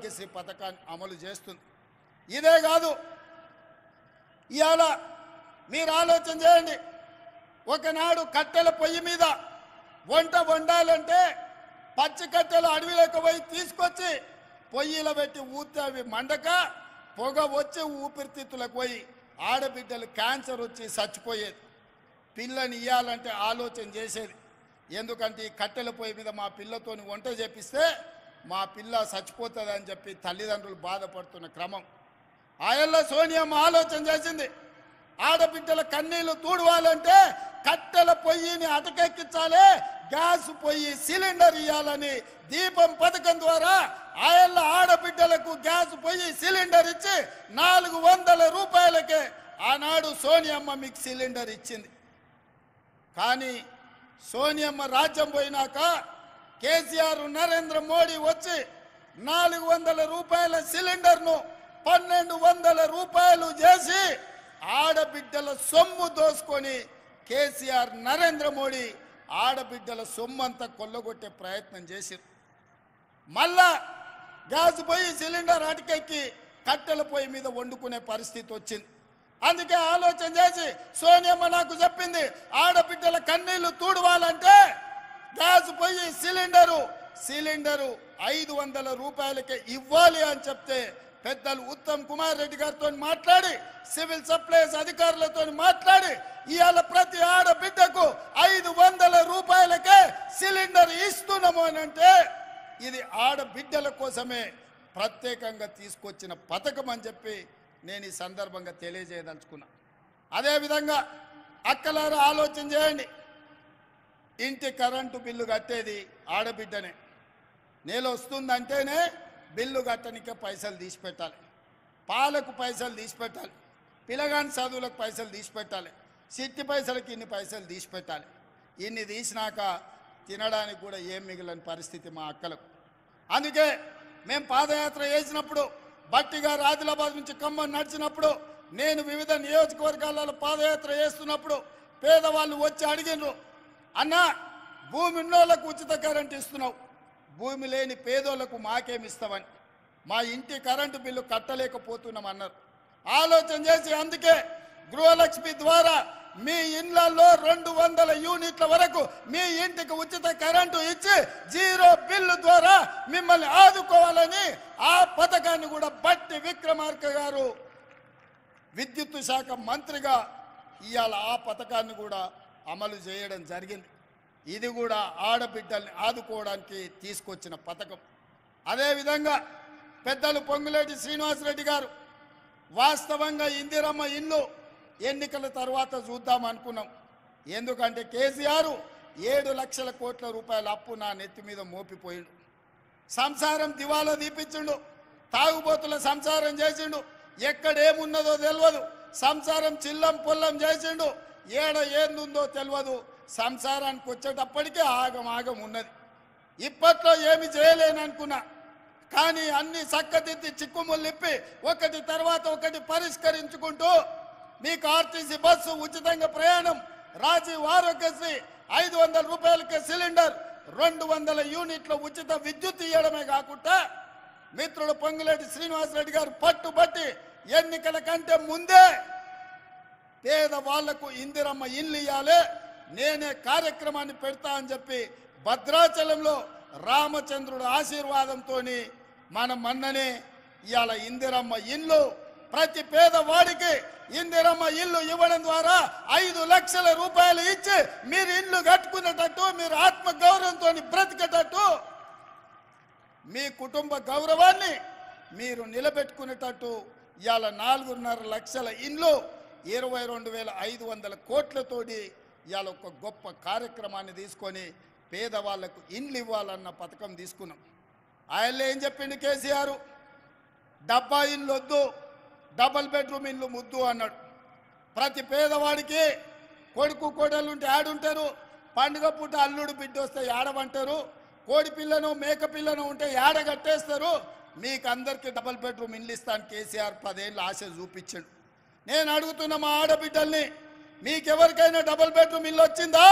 ఆరోగ్యశ్రీ పథకాన్ని అమలు చేస్తుంది ఇదే కాదు ఇవాళ మీరు ఆలోచన చేయండి ఒకనాడు కట్టెల పొయ్యి మీద వంట వండాలంటే పచ్చి కట్టెలు అడవిలోకి పోయి తీసుకొచ్చి పొయ్యిలో పెట్టి ఊతే అవి మండక పొగ వచ్చి ఊపిరితిత్తులకు పోయి ఆడబిడ్డలు క్యాన్సర్ వచ్చి చచ్చిపోయేది పిల్లని ఇయ్యాలంటే ఆలోచన చేసేది ఎందుకంటే ఈ కట్టెల పొయ్యి మీద మా పిల్లతోని వంట చేపిస్తే మా పిల్ల చచ్చిపోతుంది అని చెప్పి తల్లిదండ్రులు బాధపడుతున్న క్రమం ఆయల్లో సోనియమ్మ ఆలోచన చేసింది ఆడబిడ్డల కన్నీళ్లు తూడవాలంటే కట్టెల పొయ్యిని అటకెక్కించాలి గ్యాస్ పొయ్యి సిలిండర్ ఇవ్వాలని దీపం పథకం ద్వారా ఆయల్ల ఆడబిడ్డలకు గ్యాస్ పొయ్యి సిలిండర్ ఇచ్చి నాలుగు వందల రూపాయలకే ఆనాడు సోనియమ్మ మీకు సిలిండర్ ఇచ్చింది కానీ సోనియమ్మ రాజ్యం పోయినాక కేసీఆర్ నరేంద్ర మోడీ వచ్చి నాలుగు వందల రూపాయల సిలిండర్ను పన్నెండు వందల రూపాయలు చేసి ఆడబిడ్డల సొమ్ము దోసుకొని కేసీఆర్ నరేంద్ర మోడీ ఆడబిడ్డల సొమ్ము అంతా కొల్లగొట్టే ప్రయత్నం చేశారు మళ్ళా గ్యాస్ పొయ్యి సిలిండర్ అటకెక్కి కట్టెల పొయ్యి మీద వండుకునే పరిస్థితి వచ్చింది అందుకే ఆలోచన చేసి సోనియమ్మ నాకు చెప్పింది ఆడబిడ్డల కన్నీళ్లు తూడవాలంటే గ్యాస్ పొయ్యి సిలిండరు సిలిండరు ఐదు వందల రూపాయలకే ఇవ్వాలి అని చెప్తే పెద్దలు ఉత్తమ్ కుమార్ రెడ్డి గారితో మాట్లాడి సివిల్ సప్లైస్ అధికారులతో మాట్లాడి ఇవాళ ప్రతి ఆడబిడ్డకు ఐదు వందల రూపాయలకే సిలిండర్ ఇస్తున్నాము అని అంటే ఇది ఆడబిడ్డల కోసమే ప్రత్యేకంగా తీసుకొచ్చిన పథకం అని చెప్పి నేను ఈ సందర్భంగా తెలియజేయదలుచుకున్నా అదేవిధంగా అక్కలారా ఆలోచన చేయండి ఇంటి కరెంటు బిల్లు కట్టేది ఆడబిడ్డనే నెల వస్తుందంటేనే బిల్లు కట్టనికే పైసలు తీసి పెట్టాలి పాలకు పైసలు తీసి పెట్టాలి పిల్లగాని చదువులకు పైసలు తీసి పెట్టాలి సిట్టి పైసలకి ఇన్ని పైసలు తీసి పెట్టాలి ఇన్ని తీసినాక తినడానికి కూడా ఏం మిగిలిన పరిస్థితి మా అక్కలకు అందుకే మేము పాదయాత్ర చేసినప్పుడు బట్టిగా ఆదిలాబాద్ నుంచి ఖమ్మం నడిచినప్పుడు నేను వివిధ నియోజకవర్గాలలో పాదయాత్ర చేస్తున్నప్పుడు పేదవాళ్ళు వచ్చి అడిగినరు అన్నా భూమి ఉన్నోళ్ళకు ఉచిత కరెంట్ ఇస్తున్నావు భూమి లేని పేదోళ్లకు మాకేమి ఇస్తావని మా ఇంటి కరెంటు బిల్లు కట్టలేకపోతున్నాం అన్నారు ఆలోచన చేసి అందుకే గృహలక్ష్మి ద్వారా మీ ఇండ్లలో రెండు వందల యూనిట్ల వరకు మీ ఇంటికి ఉచిత కరెంటు ఇచ్చి జీరో బిల్లు ద్వారా మిమ్మల్ని ఆదుకోవాలని ఆ పథకాన్ని కూడా బట్టి విక్రమార్క గారు విద్యుత్ శాఖ మంత్రిగా ఇవాళ ఆ పథకాన్ని కూడా అమలు చేయడం జరిగింది ఇది కూడా ఆడబిడ్డల్ని ఆదుకోవడానికి తీసుకొచ్చిన పథకం అదేవిధంగా పెద్దలు పొంగులేటి శ్రీనివాసరెడ్డి గారు వాస్తవంగా ఇందిరమ్మ ఇల్లు ఎన్నికల తర్వాత చూద్దాం అనుకున్నాం ఎందుకంటే కేసీఆర్ ఏడు లక్షల కోట్ల రూపాయల అప్పు నా నెత్తి మీద మోపిపోయిండు సంసారం దివాలా తీపించిండు తాగుబోతుల సంసారం చేసిండు ఎక్కడ ఏమున్నదో తెలియదు సంసారం చిల్లం పొల్లం చేసిండు ఏడ ఏందుందో తెలియదు సంసారానికి వచ్చేటప్పటికే ఆగం ఆగం ఉన్నది ఇప్పట్లో ఏమి చేయలేననుకున్నా కానీ అన్ని చక్కదిద్ది చిక్కుములిప్పి ఒకటి తర్వాత ఒకటి పరిష్కరించుకుంటూ మీకు ఆర్టీసీ బస్సు ఉచితంగా ప్రయాణం రాజీవ్ ఆరోగ్యశ్రీ ఐదు వందల రూపాయలకే సిలిండర్ రెండు వందల యూనిట్ల ఉచిత విద్యుత్ ఇవ్వడమే కాకుండా మిత్రుడు పొంగులేటి శ్రీనివాసరెడ్డి గారు పట్టుబట్టి ఎన్నికల కంటే ముందే పేద వాళ్లకు ఇందిరమ్మ ఇల్లు ఇవ్వాలి నేనే కార్యక్రమాన్ని పెడతా అని చెప్పి భద్రాచలంలో రామచంద్రుడు ఆశీర్వాదంతో మన మన్ననే ఇవాళ ఇందిరమ్మ ఇల్లు ప్రతి పేదవాడికి ఇందిరమ్మ ఇల్లు ఇవ్వడం ద్వారా ఐదు లక్షల రూపాయలు ఇచ్చి మీరు ఇల్లు కట్టుకునేటట్టు మీరు ఆత్మ గౌరవంతో బ్రతికేటట్టు మీ కుటుంబ గౌరవాన్ని మీరు నిలబెట్టుకునేటట్టు ఇవాళ నాలుగున్నర లక్షల ఇండ్లు ఇరవై రెండు వేల ఐదు వందల కోట్లతోటి ఇవాళ ఒక గొప్ప కార్యక్రమాన్ని తీసుకొని పేదవాళ్లకు ఇండ్లు ఇవ్వాలన్న పథకం తీసుకున్నాం ఆయన ఏం చెప్పిండు కేసీఆర్ డబ్బా ఇల్లు వద్దు డబల్ బెడ్రూమ్ ఇల్లు ముద్దు అన్నాడు ప్రతి పేదవాడికి కొడుకు కోడలు ఉంటే ఆడుంటారు పండుగ పూట అల్లుడు బిడ్డ వస్తే ఏడవంటారు కోడి పిల్లను మేక పిల్లను ఉంటే ఏడ కట్టేస్తారు మీకు అందరికీ డబల్ బెడ్రూమ్ ఇల్లు ఇస్తాను కేసీఆర్ పదేళ్ళు ఆశ చూపించాడు నేను అడుగుతున్న మా ఆడబిడ్డల్ని మీకు ఎవరికైనా డబల్ బెడ్రూమ్ ఇల్లు వచ్చిందా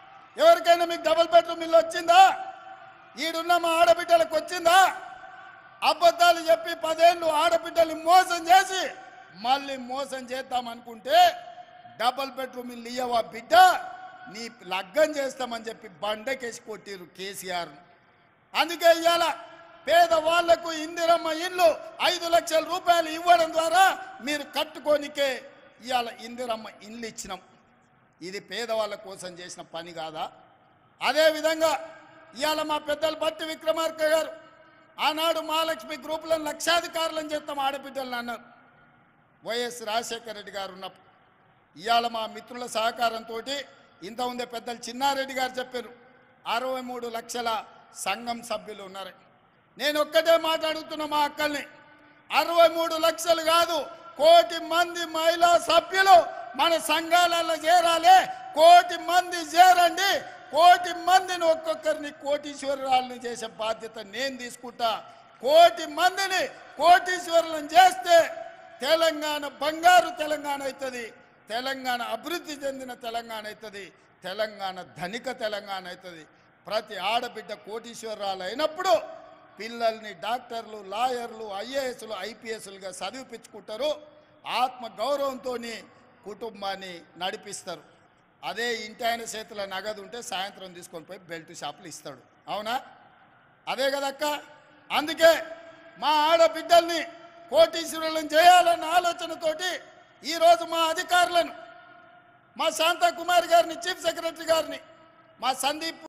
ఎవరికైనా మీకు డబల్ బెడ్రూమ్ ఇల్లు వచ్చిందా ఈడున్న మా ఆడబిడ్డలకు వచ్చిందా అబద్ధాలు చెప్పి పదేళ్ళు ఆడబిడ్డల్ని మోసం చేసి మళ్ళీ మోసం చేద్దాం అనుకుంటే డబల్ బెడ్రూమ్ ఇల్లు ఇయ్యవా బిడ్డ నీ లగ్గం చేస్తామని చెప్పి బండకేసి కొట్టిరు కేసీఆర్ అందుకే ఇవాళ పేదవాళ్లకు ఇందిరమ్మ ఇల్లు ఐదు లక్షల రూపాయలు ఇవ్వడం ద్వారా మీరు కట్టుకోనికే ఇవాళ ఇందిరమ్మ ఇల్లు ఇచ్చినాం ఇది పేదవాళ్ళ కోసం చేసిన పని కాదా అదేవిధంగా ఇవాళ మా పెద్దలు బట్టి విక్రమార్క గారు ఆనాడు మహాలక్ష్మి గ్రూపులను లక్షాధికారులను చేస్తాం ఆడబిడ్డలను అన్నారు వైఎస్ రాజశేఖర రెడ్డి గారు ఉన్నప్పుడు ఇవాళ మా మిత్రుల సహకారంతో ఇంత ఉందే పెద్దలు చిన్నారెడ్డి గారు చెప్పారు అరవై మూడు లక్షల సంఘం సభ్యులు ఉన్నారు నేను ఒక్కటే మాట్లాడుతున్న మా అక్కల్ని అరవై మూడు లక్షలు కాదు కోటి మంది మహిళా సభ్యులు మన సంఘాలలో చేరాలి కోటి మంది చేరండి కోటి మందిని ఒక్కొక్కరిని కోటీశ్వరాలను చేసే బాధ్యత నేను తీసుకుంటా కోటి మందిని కోటీశ్వరులను చేస్తే తెలంగాణ బంగారు తెలంగాణ అవుతుంది తెలంగాణ అభివృద్ధి చెందిన తెలంగాణ అవుతుంది తెలంగాణ ధనిక తెలంగాణ అవుతుంది ప్రతి ఆడబిడ్డ కోటీశ్వరాలు అయినప్పుడు పిల్లల్ని డాక్టర్లు లాయర్లు ఐఏఎస్లు ఐపీఎస్లుగా చదివిపించుకుంటారు ఆత్మ గౌరవంతో కుటుంబాన్ని నడిపిస్తారు అదే ఇంటి ఆయన చేతుల నగదు ఉంటే సాయంత్రం తీసుకొని పోయి బెల్ట్ షాపులు ఇస్తాడు అవునా అదే కదక్క అందుకే మా ఆడబిడ్డల్ని కోటీశ్వరులను చేయాలన్న ఆలోచనతోటి ఈరోజు మా అధికారులను మా శాంతా కుమార్ గారిని చీఫ్ సెక్రటరీ గారిని మా సందీప్